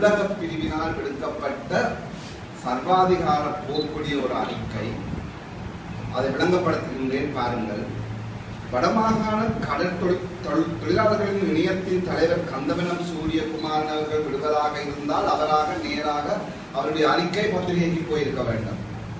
ஊடக பிரிவினால் விடுக்கப்பட்ட சர்வாதிகார போக்குடைய ஒரு அறிக்கை அதை விளங்கப்படுத்துகின்றேன் பாருங்கள் வடமாகாண கடற்தொழில் தொழில் தொழிலாளர்களின் இணையத்தின் தலைவர் கந்தவனம் சூரியகுமாரன் அவர்கள் விடுவதாக இருந்தால் அவராக நேராக அவருடைய அறிக்கை பத்திரிகைக்கு போயிருக்க வேண்டும்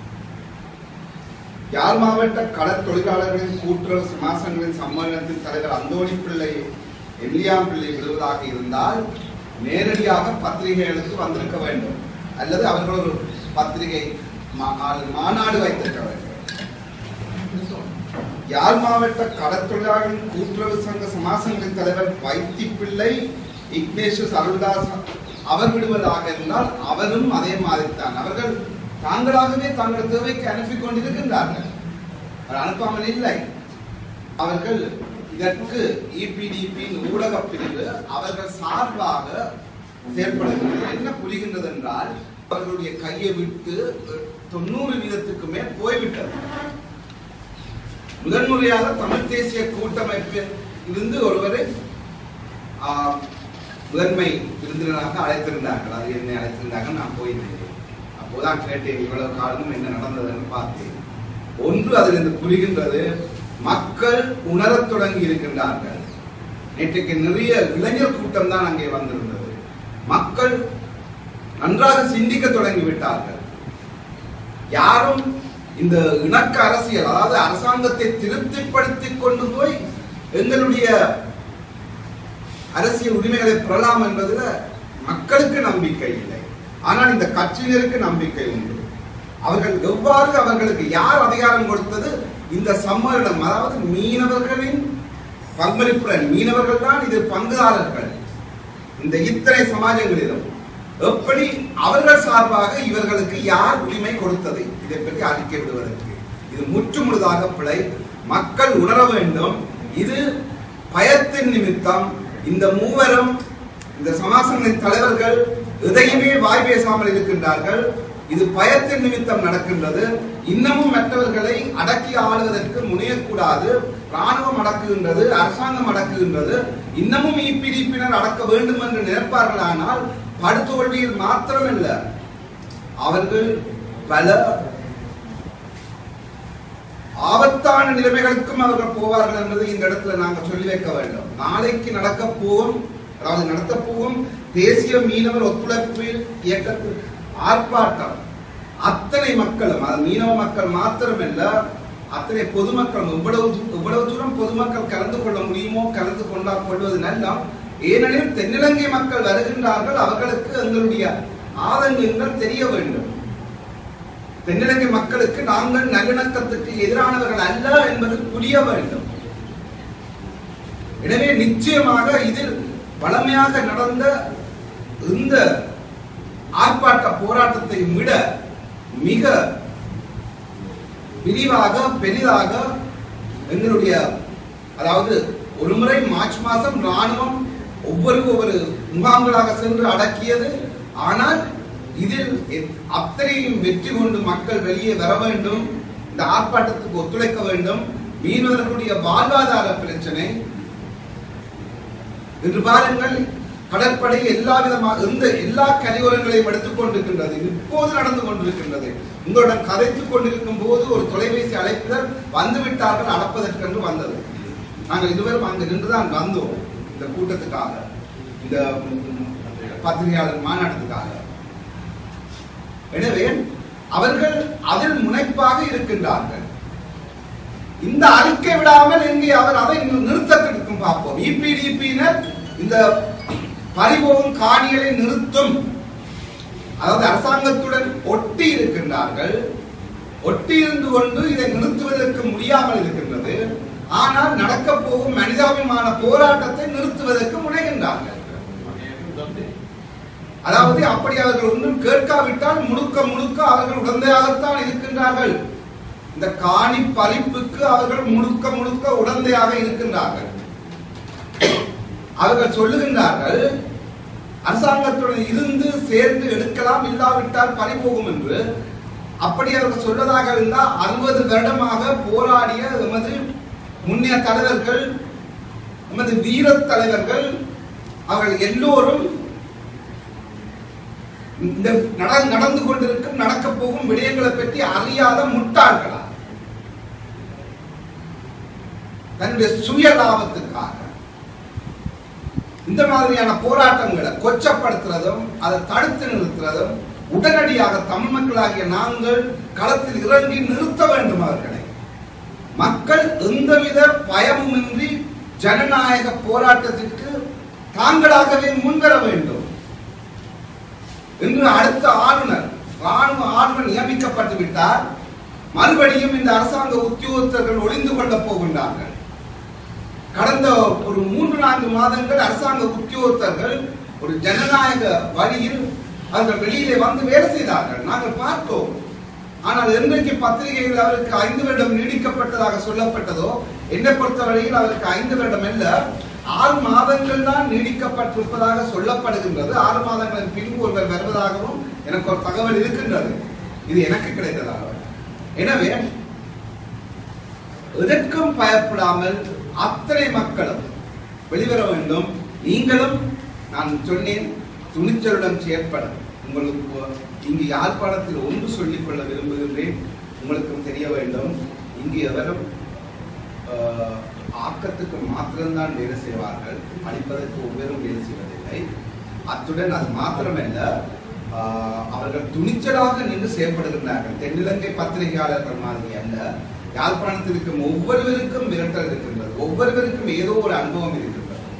யாழ் மாவட்ட கடற் தொழிலாளர்களின் கூட்டுறவு சமாசங்களின் சம்மேளனத்தின் தலைவர் அந்தோணி பிள்ளை எல்லியாம் பிள்ளை விடுவதாக இருந்தால் நேரடியாக பத்திரிகைகளுக்கு வந்திருக்க வேண்டும் அல்லது அவர்கள் ஒரு பத்திரிகை மா- மாநாடு வைத்திருக்க வேண்டும் யாழ் மாவட்ட கடற்தொழிலாளர்களின் கூட்டுறவு சங்க சமாசங்களின் தலைவர் வைத்தி பிள்ளை இக்னேஷஸ் அருள்தாஸ் அவர் விடுவதாக இருந்தால் அவரும் அதே மாதிரித்தான் அவர்கள் தாங்களாகவே தங்கள் தேவைக்கு அனுப்பி கொண்டிருக்கின்றார்கள் அவர் அனுப்பாமல் இல்லை அவர்கள் இதற்கு இபிடிபி ஊடக பிரிவு அவர்கள் சார்பாக செயல்படுகிறது என்ன புரிகின்றது என்றால் அவர்களுடைய கையை விட்டு தொண்ணூறு வீதத்துக்கு மேல் போய்விட்டது முதன்முறையாக தமிழ் தேசிய கூட்டமைப்பில் இருந்து ஒருவரை ஆஹ், முதன்மை விருந்தினராக அழைத்திருந்தார்கள் அது என்னை அழைத்திருந்தாங்க நான் போயிருந்தேன் அப்போதான் கேட்டேன் இவ்வளவு காலமும் என்ன நடந்ததுன்னு பார்த்தேன் ஒன்று அதிலிருந்து புரிகின்றது மக்கள் உணரத் தொடங்கி இருக்கின்றார்கள் நேற்றைக்கு நிறைய இளைஞர் கூட்டம் தான் அங்கே வந்திருந்தது மக்கள் நன்றாக சிந்திக்க தொடங்கி விட்டார்கள் யாரும் இந்த இணக்க அரசியல் அதாவது அரசாங்கத்தை திருப்திப்படுத்திக் கொண்டு போய் எங்களுடைய அரசியல் உரிமைகளை பெறலாம் என்பதுல மக்களுக்கு நம்பிக்கை இல்லை ஆனால் இந்த கட்சியினருக்கு நம்பிக்கை உண்டு அவர்கள் எவ்வாறு அவர்களுக்கு யார் அதிகாரம் கொடுத்தது இந்த சம்மேளனம் அதாவது மீனவர்களின் பங்களிப்புடன் மீனவர்கள் தான் இது பங்குதாரர்கள் இந்த இத்தனை சமாஜங்களிலும் எப்படி அவர்கள் சார்பாக இவர்களுக்கு யார் உரிமை கொடுத்தது இதை பற்றி அறிக்கை விடுவதற்கு இது முற்றுமுழுதாக பிழை மக்கள் உணர வேண்டும் இது பயத்தின் நிமித்தம் இந்த மூவரும் இந்த சமாசங்களின் தலைவர்கள் எதையுமே வாய் பேசாமல் இருக்கின்றார்கள் இது பயத்தின் நிமித்தம் நடக்கின்றது இன்னமும் மற்றவர்களை அடக்கி ஆளுவதற்கு முனையக்கூடாது ராணுவம் அடக்குகின்றது அரசாங்கம் அடக்குகின்றது இன்னமும் இப்பிடிப்பினர் அடக்க வேண்டும் என்று நினைப்பார்களானால் படுதோல்வியில் மாத்திரமல்ல அவர்கள் பல ஆபத்தான நிலைமைகளுக்கும் அவர்கள் போவார்கள் என்பதை இந்த இடத்துல நாங்கள் சொல்லி வைக்க வேண்டும் நாளைக்கு நடக்க போகும் அதாவது நடத்த போகும் தேசிய மீனவர் ஒத்துழைப்பு இயக்கத்தில் ஆர்ப்பாட்டம் அத்தனை மக்களும் அது மீனவ மக்கள் மாத்திரமல்ல அத்தனை பொதுமக்கள் இவ்வளவு தூ- இவ்வளவு தூரம் பொதுமக்கள் கலந்து கொள்ள முடியுமோ கலந்து கொண்டா கொள்வது நல்லம் ஏனெனில் தென்னிலங்கை மக்கள் வருகின்றார்கள் அவர்களுக்கு எங்களுடைய ஆதங்கங்கள் தெரிய வேண்டும் தென்னிலங்கை மக்களுக்கு நாங்கள் நல்லிணக்கத்துக்கு எதிரானவர்கள் அல்ல என்பது புரிய வேண்டும் எனவே நிச்சயமாக இதில் வளமையாக நடந்த இந்த ஆர்ப்பாட்ட போராட்டத்தை விட மிக விரிவாக பெரிதாக எங்களுடைய அதாவது ஒரு முறை மார்ச் மாதம் ராணுவம் ஒவ்வொரு ஒவ்வொரு முகாம்களாக சென்று அடக்கியது ஆனால் இதில் எத்- அத்தனையும் வெற்றி கொண்டு மக்கள் வெளியே வர வேண்டும் இந்த ஆர்ப்பாட்டத்துக்கு ஒத்துழைக்க வேண்டும் மீனவர்களுடைய வாழ்வாதார பிரச்சனை இன்று பாருங்கள் கடற்படை எல்லா விதமாக எந்த எல்லா கரையோரங்களையும் எடுத்துக் கொண்டிருக்கின்றது இப்போது நடந்து கொண்டிருக்கின்றது உங்களுடன் கதைத்துக் கொண்டிருக்கும் போது ஒரு தொலைபேசி அழைப்பினர் வந்து விட்டார்கள் அழைப்பதற்கென்று வந்தது நாங்கள் இதுவரை அங்கு நின்றுதான் வந்தோம் இந்த கூட்டத்துக்காக இந்த ம், பத்திரிகையாளர் மாநாட்டுக்காக எனவே அவர்கள் அதில் முனைப்பாக இருக்கின்றார்கள் இந்த அறிக்கை விடாமல் இங்கே அவர் அதை நி- நிறுத்தத்திற்கும் பார்ப்போம் இபிடிபியினர் இந்த பறிபோகும் காணிகளை நிறுத்தும் அதாவது அரசாங்கத்துடன் ஒட்டி இருக்கின்றார்கள் ஒட்டி இருந்து கொண்டு இதை நிறுத்துவதற்கு முடியாமல் இருக்கின்றது ஆனால் நடக்க போகும் மனிதாபிமான போராட்டத்தை நிறுத்துவதற்கு முனைகின்றார்கள் அதாவது அப்படி அவர்கள் ஒன்றும் கேட்காவிட்டால் முழுக்க முழுக்க அவர்கள் உடந்தையாகத்தான் இருக்கின்றார்கள் இந்த காணி பறிப்புக்கு அவர்கள் முழுக்க முழுக்க உடந்தையாக இருக்கின்றார்கள் அவர்கள் சொல்லுகின்றார்கள் அரசாங்கத்துடன் இருந்து சேர்ந்து எடுக்கலாம் இல்லாவிட்டால் பறிபோகும் என்று அப்படி அவர்கள் சொல்வதாக இருந்தால் அறுபது வருடமாக போராடிய எமது முன்னைய தலைவர்கள் எமது வீர தலைவர்கள் அவர்கள் எல்லோரும் இந்த நட- நடந்து கொண்டிருக்கும் நடக்க போகும் விடயங்களை பற்றி அறியாத முட்டாள்களா தன்னுடைய சுய லாபத்துக்காக இந்த மாதிரியான போராட்டங்களை கொச்சப்படுத்துறதும் அதை தடுத்து நிறுத்துறதும் உடனடியாக தமிழ் மக்களாகிய நாங்கள் களத்தில் இறங்கி நிறுத்த வேண்டும் அவர்களை மக்கள் எந்தவித பயமுமின்றி ஜனநாயக போராட்டத்திற்கு தாங்களாகவே முன்வர வேண்டும் இன்று அடுத்த ஆளுநர் ராணுவ ஆளுநர் நியமிக்கப்பட்டு விட்டார் மறுபடியும் இந்த அரசாங்க உத்தியோகத்தர்கள் ஒளிந்து கொள்ளப் போகின்றார்கள் கடந்த ஒரு மூன்று நான்கு மாதங்கள் அரசாங்க உத்தியோகத்தர்கள் ஒரு ஜனநாயக வழியில் அந்த வெளியிலே வந்து வேலை செய்தார்கள் நாங்கள் பார்த்தோம் ஆனால் என்றைக்கு பத்திரிகையில் அவருக்கு ஐந்து வருடம் நீடிக்கப்பட்டதாக சொல்லப்பட்டதோ என்னை பொறுத்தவரையில் அவருக்கு ஐந்து வருடம் அல்ல ஆறு மாதங்கள் தான் நீடிக்கப்பட்டிருப்பதாக சொல்லப்படுகின்றது ஆறு மாதங்களின் பின்பு ஒருவர் வருவதாகவும் எனக்கு ஒரு தகவல் இருக்கின்றது இது எனக்கு கிடைத்ததாக எனவே எதற்கும் பயப்படாமல் அத்தனை மக்களும் வெளிவர வேண்டும் நீங்களும் நான் சொன்னேன் துணிச்சலுடன் செயற்பட உங்களுக்கு இங்கு யாழ்ப்பாணத்தில் ஒன்று சொல்லிக் கொள்ள விரும்புகின்றேன் உங்களுக்கும் தெரிய வேண்டும் இங்கு எவரும் ஆஹ், ஆக்கத்துக்கு மாத்திரம்தான் வேலை செய்வார்கள் அளிப்பதற்கு ஒவ்வொரும் வேலை செய்வதில்லை அத்துடன் அது மாத்திரமல்ல ஆஹ், அவர்கள் துணிச்சலாக நின்று செயல்படுகின்றார்கள் தென்னிலங்கை பத்திரிகையாளர்கள் மாதிரி அல்ல யாழ்ப்பாணத்தில் இருக்கும் ஒவ்வொருவருக்கும் மிரட்டல் இருக்கின்றது ஒவ்வொருவருக்கும் ஏதோ ஒரு அனுபவம் இருக்கின்றது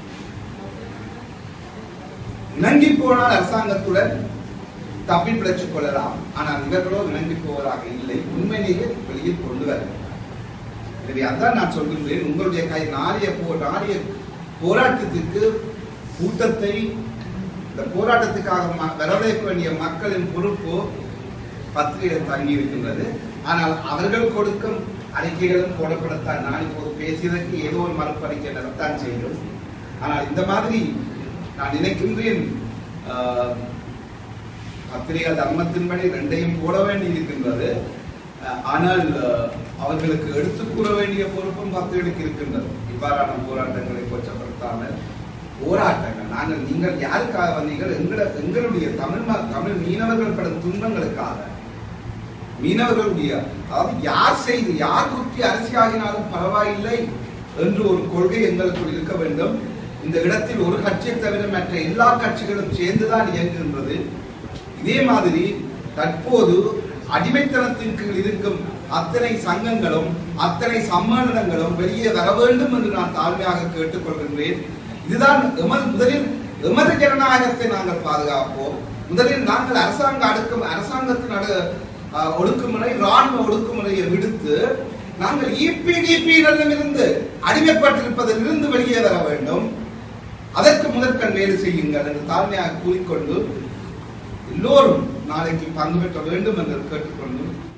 இணங்கி போனால் அரசாங்கத்துடன் தப்பி பிழைச்சுக் கொள்ளலாம் ஆனால் இவர்களோ இணங்கி போவதாக இல்லை உண்மையிலேயே வெளியில் கொண்டு வருகிறார் எனவே அதான் நான் சொல்கின்றேன் உங்களுடைய கை நாரிய போ நாரிய போராட்டத்திற்கு கூட்டத்தை இந்த போராட்டத்துக்காக ம- வரவழைக்க வேண்டிய மக்களின் பொறுப்பு பத்திரிகையில் தங்கி இருக்கின்றது ஆனால் அவர்கள் கொடுக்கும் அறிக்கைகளும் போடப்படத்தான் நான் இப்போது பேசியதற்கு ஏதோ ஒரு மறுப்பறிக்கை நடத்தான் செய்யும் ஆனால் இந்த மாதிரி நான் நினைக்கின்றேன் ஆஹ், பத்திரிகை தர்மத்தின்படி ரெண்டையும் போட வேண்டி இருக்கின்றது அஹ், ஆனால் அஹ், அவர்களுக்கு எடுத்து கூற வேண்டிய பொறுப்பும் பத்திரிகைக்கு இருக்கின்றது இவ்வாறான போராட்டங்களை கொச்சப்படுத்தாமல் போராட்டங்கள் நாங்கள் நீங்கள் யாருக்காக வந்தீர்கள் எங்கள எங்களுடைய தமிழ் ம- தமிழ் மீனவர்கள் படும் துன்பங்களுக்காக மீனவர்களுடைய அதாவது யார் செய்து யார் குத்தி அரசியாகினாலும் பரவாயில்லை என்று ஒரு கொள்கை எங்களுக்குள் இருக்க வேண்டும் இந்த இடத்தில் ஒரு கட்சியை தவிர மற்ற எல்லா கட்சிகளும் சேர்ந்துதான் இயங்குகின்றது இதே மாதிரி தற்போது அடிமைத்தனத்தின் கீழ் இருக்கும் அத்தனை சங்கங்களும் அத்தனை சம்மேளனங்களும் வெளியே வர வேண்டும் என்று நான் தாழ்மையாக கேட்டுக்கொள்கின்றேன் இதுதான் எமது முதலில் எமது ஜனநாயகத்தை நாங்கள் பாதுகாப்போம் முதலில் நாங்கள் அரசாங்க அடுக்கும் அரசாங்கத்தின் அடு அஹ், ஒடுக்குமுறை ராணுவ ஒடுக்குமுறையை விடுத்து நாங்கள் இபிடிபியிடமிருந்து அடிமைப்பட்டிருப்பதிலிருந்து வெளியே வர வேண்டும் அதற்கு முதற்கண் வேலை செய்யுங்கள் என்று தாழ்மையாக கூறிக்கொண்டு எல்லோரும் நாளைக்கு பங்கு பெற்ற வேண்டும் என்று கேட்டுக்கொண்டு